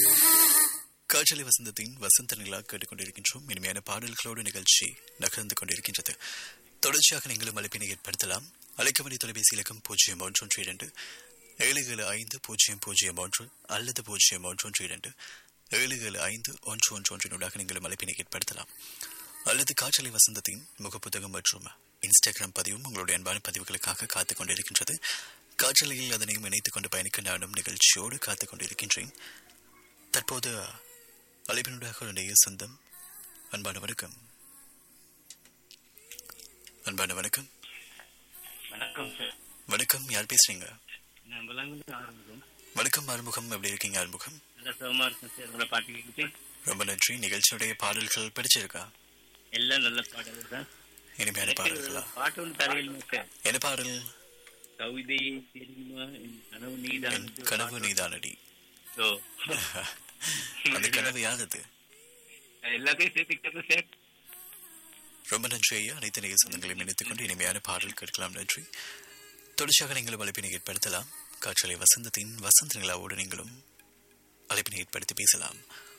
காற்றலை வசந்தத்தின் வசந்த நிலா கேட்டுக்கொண்டிருக்கின்றோம் இனிமையான பாடல்களோடு நிகழ்ச்சி நகர்ந்து கொண்டிருக்கின்றது தொடர்ச்சியாக நீங்களும் அழைப்பினை ஏற்படுத்தலாம் அழைக்கவழி தொலைபேசி இலக்கம் பூஜ்ஜியம் ஒன்று ஒன்று இரண்டு ஏழு ஏழு ஐந்து பூஜ்ஜியம் பூஜ்ஜியம் ஒன்று அல்லது பூஜ்ஜியம் ஒன்று ஒன்று இரண்டு ஏழு ஏழு ஐந்து ஒன்று ஒன்று ஒன்றினூடாக நீங்களும் அழைப்பினை ஏற்படுத்தலாம் அல்லது காற்றலை வசந்தத்தின் முகப்புத்தகம் மற்றும் இன்ஸ்டாகிராம் பதிவும் உங்களுடைய அன்பான பதிவுகளுக்காக காத்துக் கொண்டிருக்கின்றது காற்றலையில் அதனையும் இணைத்துக் கொண்டு பயணிக்க நானும் நிகழ்ச்சியோடு காத்துக் கொண்டிருக்கின்றேன் தற்போது அலைபினுடாக என்னுடைய சொந்தம் அன்பான வணக்கம் அன்பான வணக்கம் வணக்கம் சார் வணக்கம் யார் பேசுறீங்க நான் விலங்குல ஆரம்பிக்கும் வணக்கம் ஆறுமுகம் எப்படி இருக்கீங்க ஆறுமுகம் நல்லா சுகமா இருக்கும் சார் உங்களை பாட்டு கேட்டு ரொம்ப நன்றி நிகழ்ச்சியுடைய பாடல்கள் படிச்சிருக்கா எல்லாம் நல்ல பாடல் தான் இனிமையான பாடல்களா பாட்டு ஒன்று தரையில் சார் என்ன பாடல் கவிதையே தெரியுமா என் கனவு நீதான் என் கனவு நீதானடி ஓ அந்த கனவு யாரது எல்லாத்தையும் சேர்த்துக்கிட்டது சார் ரொம்ப நன்றி ஐயா அனைத்து நிகழ் சொந்தங்களையும் இணைத்துக் கொண்டு இனிமையான பாடல் கேட்கலாம் நன்றி தொடர்ச்சியாக நீங்களும் அழைப்பினை ஏற்படுத்தலாம் காற்றலை வசந்தத்தின் வசந்த நிலாவோடு நீங்களும் அழைப்பினை ஏற்படுத்தி பேசலாம்